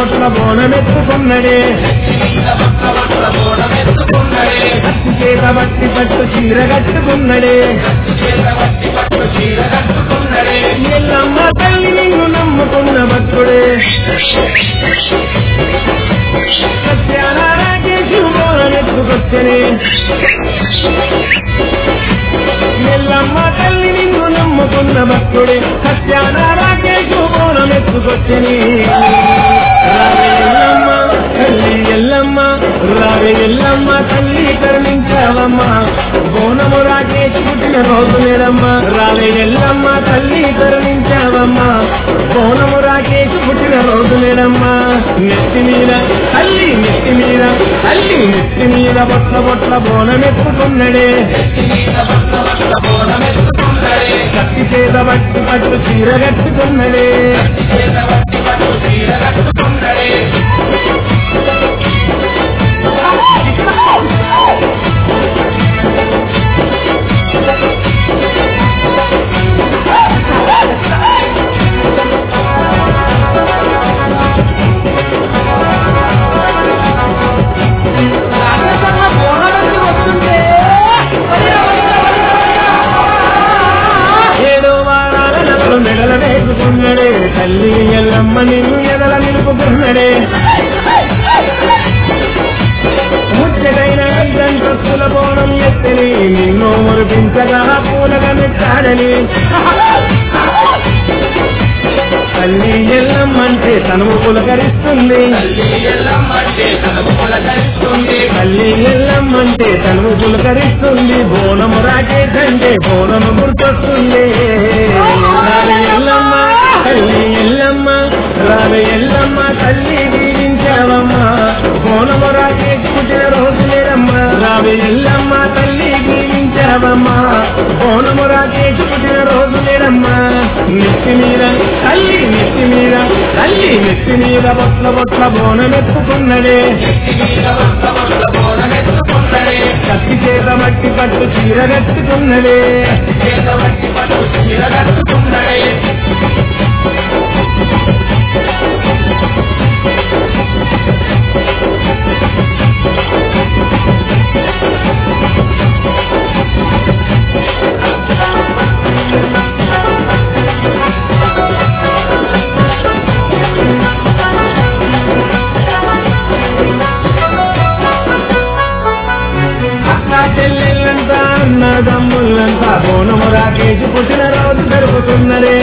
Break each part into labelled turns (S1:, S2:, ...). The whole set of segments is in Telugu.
S1: బొట్ల బోనమెత్తుకున్నడే కత్తి చేత బట్టి పట్టు చీర కట్టుకున్నడే ఎల్లమ్మ తల్లి నిన్ను నమ్ముకున్న భక్తుడే సత్యాల రాకేశు బోనమెత్తుకొచ్చనే ఎల్లమ్మ తల్లి నిన్ను నమ్ముకున్న భక్తుడే సత్యాన రాకేశు బోనమెత్తుకొచ్చని రావే ఎల్లమ్మ తల్లి ఎల్లమ్మ రావే ఎల్లమ్మ తల్లి కరుణించావమ్మ బోనము రాకేశు పుట్టిన రోజు నేడమ్మ రావే ఎల్లమ్మ తల్లి కరుణించావమ్మ బోనము రాకేశు పుట్టిన రోజు నేడమ్మ నెత్తి మీద తల్లి నెత్తి మీద తల్లి నెత్తి మీద బొట్ల బొట్ల బోనమెత్తుకున్నడే కత్తి చేత బట్టి పట్టు చీర కట్టుకున్నడే ఏడో వారాల నగలు మెడల వేసుకున్నడే తల్లి ఎల్లమ్మ నిన్ను ఎదల నిలుపుకున్నడే ముచ్చటైన గంటస్తుల బోనం ఎత్తని నిన్ను మురిపించగా పూలగా మెట్టాడని తల్లి ఎల్లమ్మంటే తనువు పులకరిస్తుంది తల్లి ఎల్లమ్మంటే తనువు పులకరిస్తుంది బోనము రాకేటంటే బోనము గుర్తొస్తుంది రావే ఎల్లమ్మ తల్లి ఎల్లమ్మ రావే ఎల్లమ్మ తల్లి దీవించావమ్మ బోనము రాకేసి పుట్టిన రోజు లేదమ్మ రావే ఎల్లమ్మ తల్లి దీవించావమ్మ బోనము రాకేసి పుట్టిన రోజు లేదమ్మ నెత్తి మీద తల్లి నెత్తి మీద తల్లి నెత్తి మీద బొట్ల బొట్ల బోనమెత్తుకున్నడే కత్తి చేత మట్టి పట్టు చీర కట్టుకున్నడే అక్క చెల్లెళ్ళంతా అన్నదమ్ముళ్ళంతా బోనము రాకేసి పుట్టిన రోజు జరుపుతున్నదే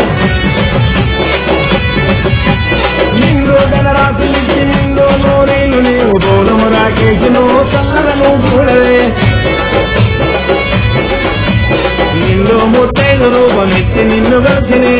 S1: నిండు ధనరాశులిచ్చి నిండు నూరేళ్ళు నీవు బోనము రాకేసి నువ్వు చల్లలను చూడవే నిండు ముత్తైదు రూపమిచ్చి నిన్ను గడిచినే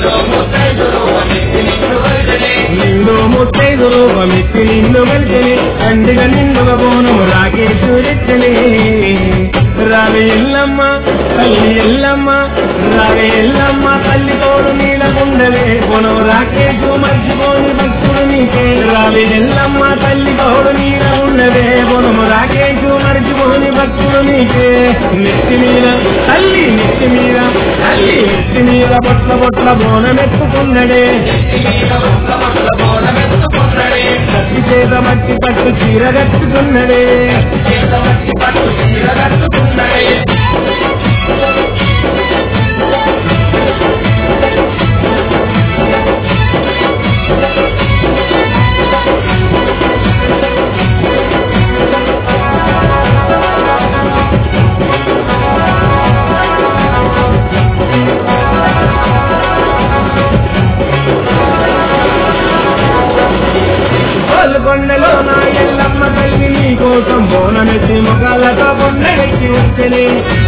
S1: నిండు ముత్తైదు రూపమిచ్చి నిన్ను గడిచిని అండిగా నిండుగా బోనము రాకేశ్వరిచ్చని రావే ఎల్లమ్మ తల్లి ఎల్లమ్మ రావే ఎల్లమ్మ తల్లి తోడు నీలకుండవే బోనం రాకేశు మర్చిపోని భక్తుడు నీకే రావే ఎల్లమ్మ తల్లి తోడు నీల ఉండవే బోనము రాకేశు మర్చిపోని భక్తుడు నీకే నెత్తి మీద తల్లి నెత్తి మీద తల్లి నెత్తి మీద బొట్ల బొట్ల బోనమెత్తుకున్నడే కత్తి చేత మట్టి పట్టు చీర కట్టుకున్నడే గోల్కొండలో నా ఎల్లమ్మ తల్లి నీ కోసం బోనమెత్తి ముఖాలతో బొండెక్కి వచ్చని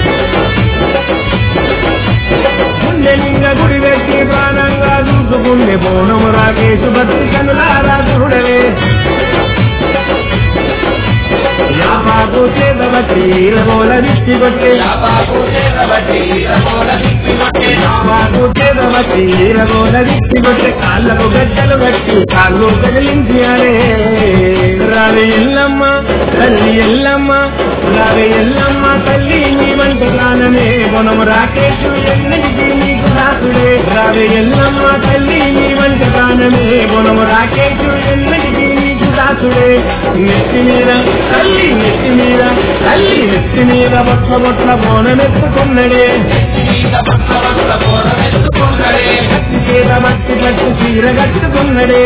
S1: గుండెలింగ గుడి పెట్టి ప్రాణంగా చూసుకుండే బోనము రాకేశు భక్తి కనులారా చూడలే యాపాకు చేతబట్టి ఈరగోల దిష్టి కొట్టే యాపాకు చేతబట్టి ఈరగోల దిష్టి కొట్టే కాళ్ళకు గడ్డలు కట్టి కాళ్ళు కదిలించి అరే రావే ఎల్లమ్మ తల్లి ఎల్లమ్మ రావే ఎల్లమ్మ తల్లి నీ వంట ప్రాణమే గుణము రాకేశు ఎన్నిటికీ నీకు దాసుడే రావే ఎల్లమ్మ తల్లి నీ వంటి ప్రాణమే బొనము రాకేశు ఎన్నటికీ నీకు దాసుడే నెత్తి మీద తల్లి నెత్తి మీద తల్లి నెత్తి మీద బొట్ల బొట్ల బోనమెత్తుకున్నడే కత్తి చేత మట్టి పట్టు చీర కట్టుకున్నడే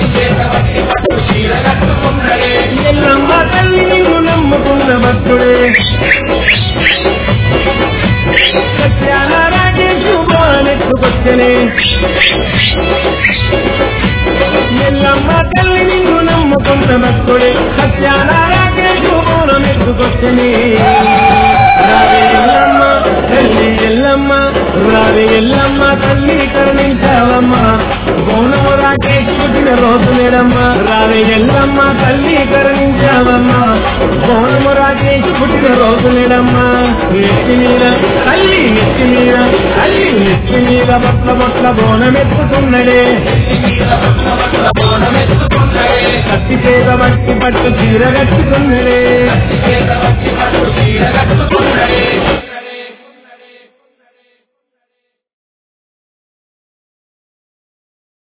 S1: ఎల్లమ్మ తల్లి నిన్ను నమ్ముకున్న భక్తుడే సత్యాన రాజేషు బానెత్తుకొచ్చనే ఎల్లమ్మ తల్లి నిన్ను నమ్ముకున్న భక్తుడే సత్యాన రాజేషు బానెత్తుకొచ్చనే రావే ఎల్లమ్మ తల్లి ఎల్లమ్మ రావే ఎల్లమ్మ తల్లి కరుణించావమ్మ బోనము రాకేష్ పుట్టిన రోజు నేడమ్మ రావే ఎల్లమ్మ తల్లి కరుణించావమ్మ బోనము రాకేష్ పుట్టిన రోజు నేడమ్మ నెత్తి మీద తల్లి నెత్తి మీద తల్లి నెత్తి మీద బొట్ల బొట్ల బోనమెత్తుకున్నడే కత్తి చేత బట్టి పట్టు చీర కట్టుకున్నడే